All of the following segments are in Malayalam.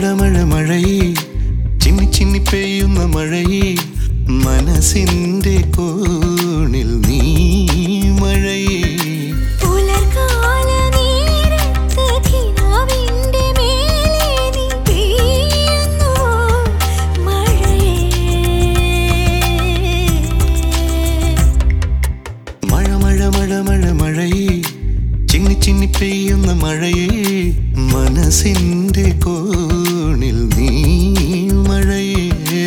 മഴ മഴ മഴയേ ചിന്നി ചിന്നി പെയ്യുന്ന മഴയേ മനസ്സിന്റെ കോണിൽ നീ മഴയേ പുലർകാല നേരത്ത് കിനാവിന്റെ മേലെ നീ പെയ്യുന്നുവോ മഴയേ മഴ മഴ മഴ മഴ മഴയേ ചിന്നി ചിന്നി പെയ്യുന്ന മഴയേ മനസ്സിന്റെ കോണിൽ നീ മഴയേ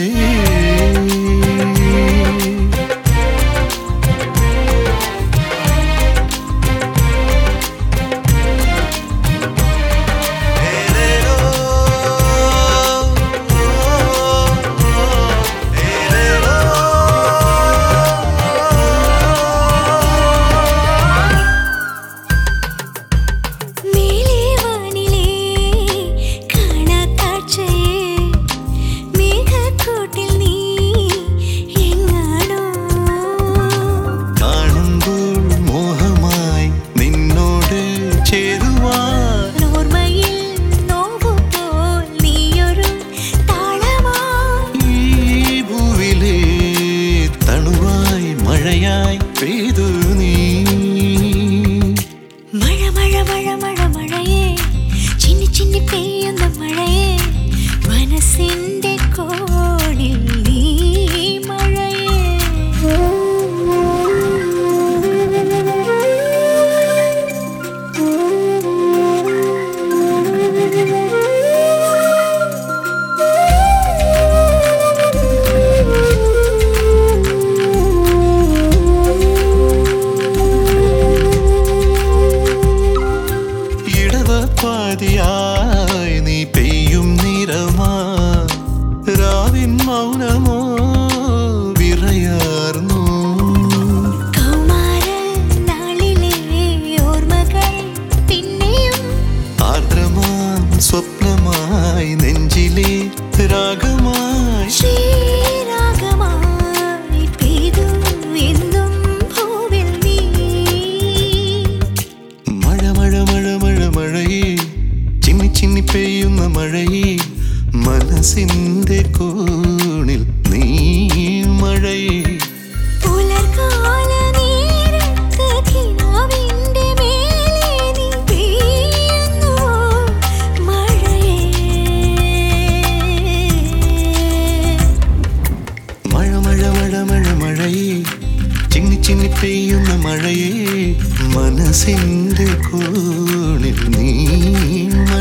മേലെ വാനിലേ കാണാക്കാഴ്ചയേ മേഘക്കൂട്ടിൽ നീ എങ്ങാണോ കാണുമ്പോൾ മോഹമായി നിന്നോട് ചേരുവാൻ ഓർമ്മയിൽ നോവുമ്പോൾ നീയൊരു താളമായി ഈ ഭൂവിലെ തണുവായി മഴയായി പെയ്തു നീ മഴ മഴ മഴ മഴ മഴയേ ചിന്നി ചിന്നി പെയ്യുന്ന മഴയേ മനസ്സിന്റെ കോണിൽ നീ ഇടവപ്പാതിയായി നീ പെയ്യും നിറമാ രാവിൻ മൗനമോ വിറയാർന്നു കൗമാര നാളിലെ ഓർമ്മകൾ പിന്നെയും ആർദ്രമാം സ്വപ്നമായി നെഞ്ചിലെ രാഗമായി ശ്രീരാഗമായി പെയ്തു എന്നും ഭൂവിൽ നീ മഴ മഴ മഴ മഴ മഴയേ ചിന്നി ചിന്നി പെയ്യുന്ന മഴയേ മനസ്സിന്റെ കോണിൽ നീ മഴയേ പുലർകാല നേരത്ത് കിനാവിന്റെ മേലെ നീ പെയ്യുന്നുവോ മഴയേ മഴ മഴ മഴ മഴ മഴയേ ചിന്നി ചിന്നി പെയ്യുന്ന മഴയേ മനസ്സിന്റെ കോണിൽ നീ